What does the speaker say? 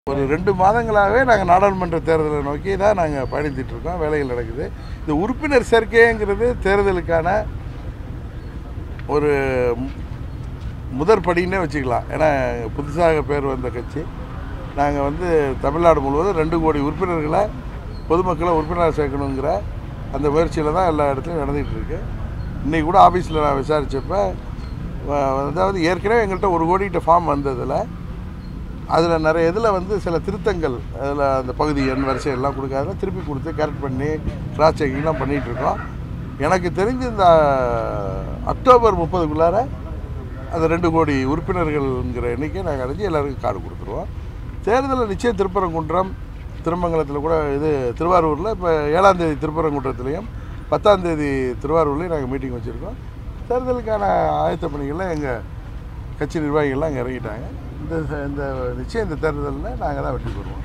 ஒரு ரெண்டு மாதங்களாகவே நாங்கள் நாடாளுமன்ற தேர்தலை நோக்கி தான் நாங்கள் பயணித்துட்டு இருக்கோம் வேலைகள் நடக்குது இந்த உறுப்பினர் சேர்க்கைங்கிறது தேர்தலுக்கான ஒரு மு- முதற் படின்னே வச்சுக்கலாம் ஏன்னா புதுசாக பேர் வந்த கட்சி நாங்கள் வந்து தமிழ்நாடு முழுவதும் ரெண்டு கோடி உறுப்பினர்களை பொதுமக்களை உறுப்பினர் சேர்க்கணுங்கிற அந்த முயற்சியில் தான் எல்லா இடத்துலையும் நடந்துகிட்டு இருக்கு இன்றைக்கி கூட ஆஃபீஸில் நான் விசாரித்தப்ப அதாவது ஏற்கனவே எங்கள்கிட்ட ஒரு கோடிகிட்ட ஃபார்ம் வந்ததில் அதில் நிறைய இதில் வந்து சில திருத்தங்கள் அதில் அந்த பகுதி எண் வரிசை எல்லாம் கொடுக்காத திருப்பி கொடுத்து கரெக்ட் பண்ணி கிராஸ் செக்கிங்லாம் பண்ணிகிட்டு இருக்கோம் எனக்கு தெரிஞ்சு இந்த அக்டோபர் முப்பதுக்குள்ளார அந்த ரெண்டு கோடி உறுப்பினர்கள்ங்கிற எண்ணிக்கை நாங்கள் அடைஞ்சு எல்லாருக்கும் கார்டு கொடுத்துருவோம் தேர்தலில் நிச்சயம் திருப்பரங்குன்றம் திருமங்கலத்தில் கூட இது திருவாரூரில் இப்போ ஏழாம் தேதி திருப்பரங்குன்றத்துலேயும் பத்தாம் தேதி திருவாரூர்லேயும் நாங்கள் மீட்டிங் வச்சுருக்கோம் தேர்தலுக்கான ஆயத்த பணிகளில் எங்கள் கட்சி நிர்வாகிகள்லாம் அங்கே இறங்கிட்டாங்க இந்த இந்த நிச்சயம் இந்த தேர்தலில் நாங்கள் தான் வெற்றி பெறுவோம்